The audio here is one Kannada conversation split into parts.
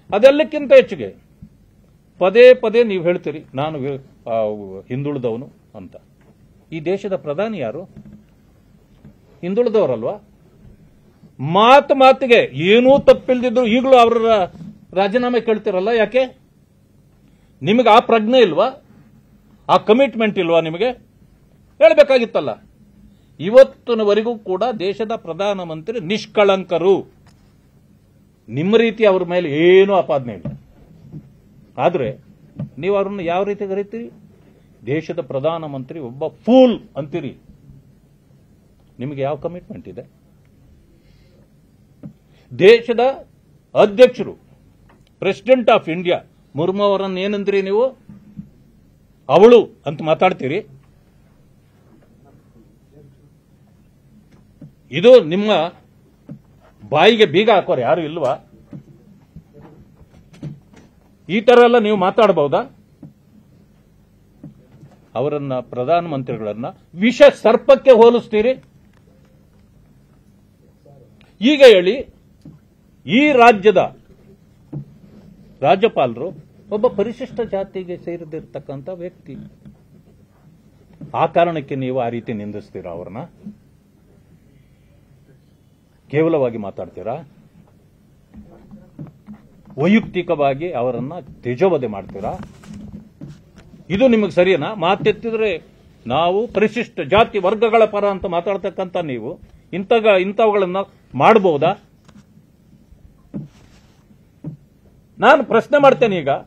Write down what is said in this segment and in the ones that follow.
ಅದೆಲ್ಲಕ್ಕಿಂತ ಹೆಚ್ಚಿಗೆ ಪದೇ ಪದೇ ನೀವು ಹೇಳ್ತೀರಿ ನಾನು ವಿ- ಆ, ಹಿಂದುಳಿದವನು ಅಂತ ಈ ದೇಶದ ಪ್ರಧಾನಿ ಯಾರು ಹಿಂದುಳಿದವರಲ್ವಾ ಮಾತು ಮಾತಿಗೆ ಏನೂ ತಪ್ಪಿಲ್ದಿದ್ರು ಈಗಲೂ ಅವರ ರಾಜೀನಾಮೆ ಕೇಳ್ತಿರಲ್ಲ ಯಾಕೆ ನಿಮಗೆ ಆ ಪ್ರಜ್ಞೆ ಇಲ್ವಾ ಆ ಕಮಿಟ್ಮೆಂಟ್ ಇಲ್ವಾ ನಿಮಗೆ ಹೇಳಬೇಕಾಗಿತ್ತಲ್ಲ ಇವತ್ತಿನವರೆಗೂ ಕೂಡ ದೇಶದ ಪ್ರಧಾನಮಂತ್ರಿ ನಿಷ್ಕಳಂಕರು ನಿಮ್ಮ ರೀತಿ ಅವ್ರ ಮೇಲೆ ಏನೂ ಆಪಾದನೆ ಇಲ್ಲ ಆದರೆ ನೀವು ಅವ್ರನ್ನ ಯಾವ ರೀತಿ ಕರಿತೀರಿ ದೇಶದ ಪ್ರಧಾನಮಂತ್ರಿ ಒಬ್ಬ ಫೂಲ್ ಅಂತೀರಿ ನಿಮಗೆ ಯಾವ ಕಮಿಟ್ಮೆಂಟ್ ಇದೆ ದೇಶದ ಅಧ್ಯಕ್ಷರು ಪ್ರೆಸಿಡೆಂಟ್ ಆಫ್ ಇಂಡಿಯಾ ಮುರ್ಮು ಅವರನ್ನು ಏನಂದ್ರಿ ನೀವು ಅವಳು ಅಂತ ಮಾತಾಡ್ತೀರಿ ಇದು ನಿಮ್ಮ ಬಾಯಿಗೆ ಬೀಗ ಹಾಕೋರು ಯಾರು ಇಲ್ವಾ ಈ ತರ ಎಲ್ಲ ನೀವು ಮಾತಾಡಬಹುದಾ ಅವರನ್ನ ಪ್ರಧಾನಮಂತ್ರಿಗಳನ್ನ ವಿಷ ಸರ್ಪಕ್ಕೆ ಹೋಲಿಸ್ತೀರಿ ಈಗ ಹೇಳಿ ಈ ರಾಜ್ಯದ ರಾಜ್ಯಪಾಲರು ಒಬ್ಬ ಪರಿಶಿಷ್ಟ ಜಾತಿಗೆ ಸೇರಿದಿರ್ತಕ್ಕಂಥ ವ್ಯಕ್ತಿ ಆ ಕಾರಣಕ್ಕೆ ನೀವು ಆ ರೀತಿ ನಿಂದಿಸ್ತೀರಾ ಅವ್ರನ್ನ ಕೇವಲವಾಗಿ ಮಾತಾಡ್ತೀರಾ ವೈಯಕ್ತಿಕವಾಗಿ ಅವರನ್ನ ತೇಜೋವಧೆ ಮಾಡ್ತೀರಾ ಇದು ನಿಮಗೆ ಸರಿನಾ ಮಾತೆತ್ತಿದ್ರೆ ನಾವು ಪರಿಶಿಷ್ಟ ಜಾತಿ ವರ್ಗಗಳ ಪರ ಅಂತ ಮಾತಾಡ್ತಕ್ಕಂಥ ನೀವು ಇಂಥಗ ಇಂಥವುಗಳನ್ನ ಮಾಡಬಹುದಾ ನಾನು ಪ್ರಶ್ನೆ ಮಾಡ್ತೇನೆ ಈಗ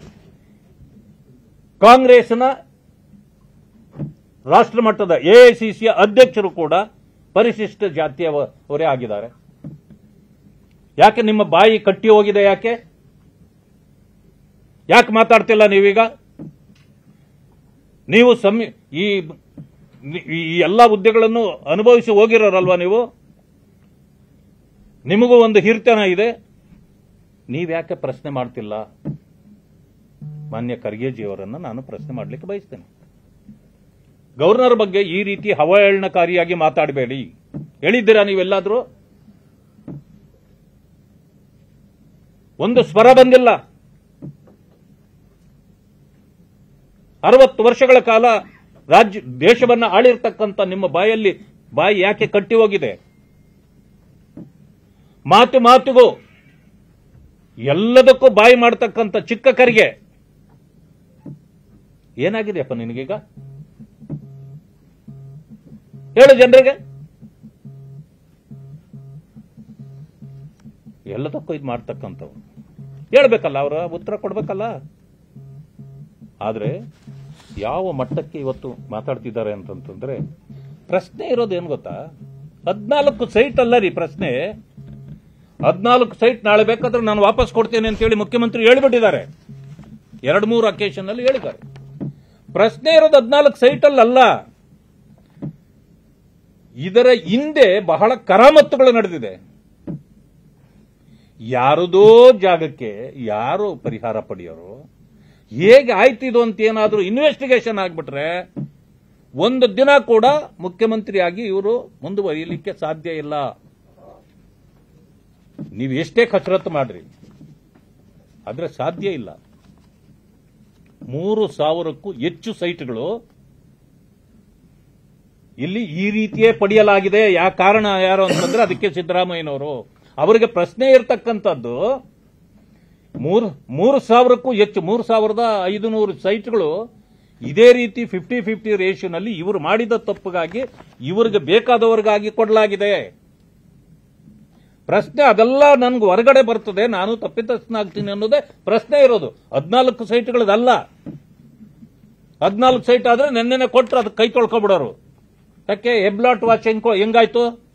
ಕಾಂಗ್ರೆಸ್ನ ರಾಷ್ಟ್ರ ಮಟ್ಟದ ಎಐಸಿಸಿಯ ಅಧ್ಯಕ್ಷರು ಕೂಡ ಪರಿಶಿಷ್ಟ ಜಾತಿಯವರೇ ಆಗಿದ್ದಾರೆ ಯಾಕೆ ನಿಮ್ಮ ಬಾಯಿ ಕಟ್ಟಿ ಹೋಗಿದೆ ಯಾಕೆ ಯಾಕೆ ಮಾತಾಡ್ತಿಲ್ಲ ನೀವೀಗ ನೀವು ಸಮ್ಮಿ ಈ ಈ ಎಲ್ಲ ಹುದ್ದೆಗಳನ್ನು ಅನುಭವಿಸಿ ಹೋಗಿರೋರಲ್ವಾ ನೀವು ನಿಮಗೂ ಒಂದು ಹಿರ್ತನ ಇದೆ ನೀವ್ಯಾಕೆ ಪ್ರಶ್ನೆ ಮಾಡ್ತಿಲ್ಲ ಮಾನ್ಯ ಖರ್ಗೆಜಿಯವರನ್ನು ನಾನು ಪ್ರಶ್ನೆ ಮಾಡಲಿಕ್ಕೆ ಬಯಸ್ತೇನೆ ಗವರ್ನರ್ ಬಗ್ಗೆ ಈ ರೀತಿ ಹವಹೇಳನಕಾರಿಯಾಗಿ ಮಾತಾಡಬೇಡಿ ಹೇಳಿದ್ದೀರಾ ನೀವೆಲ್ಲಾದ್ರೂ ಒಂದು ಸ್ವರ ಬಂದಿಲ್ಲ ಅರವತ್ತು ವರ್ಷಗಳ ಕಾಲ ರಾಜ್ಯ ದೇಶವನ್ನ ಆಳಿರ್ತಕ್ಕಂಥ ನಿಮ್ಮ ಬಾಯಲ್ಲಿ ಬಾಯಿ ಯಾಕೆ ಕಟ್ಟಿ ಹೋಗಿದೆ ಮಾತು ಮಾತುಗೂ ಎಲ್ಲದಕ್ಕೂ ಬಾಯಿ ಮಾಡ್ತಕ್ಕಂಥ ಚಿಕ್ಕ ಕರಿಗೆ ಏನಾಗಿದೆಯಪ್ಪ ನಿನಗೀಗ ಹೇಳು ಜನರಿಗೆ ಎಲ್ಲದಕ್ಕೂ ಇದು ಮಾಡ್ತಕ್ಕಂಥವ್ರು ಹೇಳ್ಬೇಕಲ್ಲ ಅವರ ಉತ್ತರ ಕೊಡ್ಬೇಕಲ್ಲ ಆದ್ರೆ ಯಾವ ಮಟ್ಟಕ್ಕೆ ಇವತ್ತು ಮಾತಾಡ್ತಿದ್ದಾರೆ ಅಂತಂತಂದ್ರೆ ಪ್ರಶ್ನೆ ಇರೋದೇನು ಗೊತ್ತಾ ಹದ್ನಾಲ್ಕು ಸೈಟ್ ಅಲ್ಲ ರೀ ಪ್ರಶ್ನೆ ಹದ್ನಾಲ್ಕು ಸೈಟ್ ನಾಳೆ ಬೇಕಾದ್ರೆ ನಾನು ವಾಪಸ್ ಕೊಡ್ತೇನೆ ಅಂತ ಹೇಳಿ ಮುಖ್ಯಮಂತ್ರಿ ಹೇಳಿಬಿಟ್ಟಿದ್ದಾರೆ ಎರಡು ಮೂರು ಅಕೇಶನ್ ಅಲ್ಲಿ ಹೇಳಿದ್ದಾರೆ ಪ್ರಶ್ನೆ ಇರೋದು ಹದ್ನಾಲ್ಕು ಸೈಟ್ ಅಲ್ಲ ಇದರ ಹಿಂದೆ ಬಹಳ ಕರಾಮತ್ತುಗಳು ನಡೆದಿದೆ ಯಾರದೋ ಜಾಗಕ್ಕೆ ಯಾರು ಪರಿಹಾರ ಪಡೆಯೋರು ಹೇಗೆ ಆಯ್ತು ಇದು ಅಂತ ಏನಾದರೂ ಇನ್ವೆಸ್ಟಿಗೇಷನ್ ಆಗ್ಬಿಟ್ರೆ ಒಂದು ದಿನ ಕೂಡ ಮುಖ್ಯಮಂತ್ರಿಯಾಗಿ ಇವರು ಮುಂದುವರಿಯಲಿಕ್ಕೆ ಸಾಧ್ಯ ಇಲ್ಲ ನೀವು ಎಷ್ಟೇ ಕಸರತ್ತು ಮಾಡ್ರಿ ಆದ್ರೆ ಸಾಧ್ಯ ಇಲ್ಲ ಮೂರು ಸಾವಿರಕ್ಕೂ ಹೆಚ್ಚು ಸೈಟ್ಗಳು ಇಲ್ಲಿ ಈ ರೀತಿಯೇ ಪಡೆಯಲಾಗಿದೆ ಯಾ ಕಾರಣ ಯಾರು ಅಂತಂದ್ರೆ ಅದಕ್ಕೆ ಸಿದ್ದರಾಮಯ್ಯನವರು ಅವರಿಗೆ ಪ್ರಶ್ನೆ ಇರತಕ್ಕಂಥದ್ದು ಮೂರು ಮೂರು ಸಾವಿರಕ್ಕೂ ಹೆಚ್ಚು ಮೂರು ಸಾವಿರದ ಐದು ನೂರು ಸೈಟ್ಗಳು ಇದೇ ರೀತಿ ಫಿಫ್ಟಿ ಫಿಫ್ಟಿ ರೇಷಿಯೋನಲ್ಲಿ ಇವರು ಮಾಡಿದ ತಪ್ಪಿಗಾಗಿ ಇವರಿಗೆ ಬೇಕಾದವರಿಗಾಗಿ ಕೊಡಲಾಗಿದೆ ಪ್ರಶ್ನೆ ಅದೆಲ್ಲ ನನ್ಗೆ ಹೊರಗಡೆ ಬರ್ತದೆ ನಾನು ತಪ್ಪಿತಸ್ಥನಾಗ್ತೀನಿ ಅನ್ನೋದೇ ಪ್ರಶ್ನೆ ಇರೋದು ಹದಿನಾಲ್ಕು ಸೈಟ್ಗಳದಲ್ಲ ಹದಿನಾಲ್ಕು ಸೈಟ್ ಆದ್ರೆ ನೆನ್ನೆನೆ ಕೊಟ್ಟರು ಅದಕ್ಕೆ ಕೈ ತೊಳ್ಕೊಬಿಡೋರು ಯಾಕೆ ಹೆಬ್ಲಾಟ್ ವಾಚ್ ಹೆಂಗ್ ಹೆಂಗಾಯ್ತು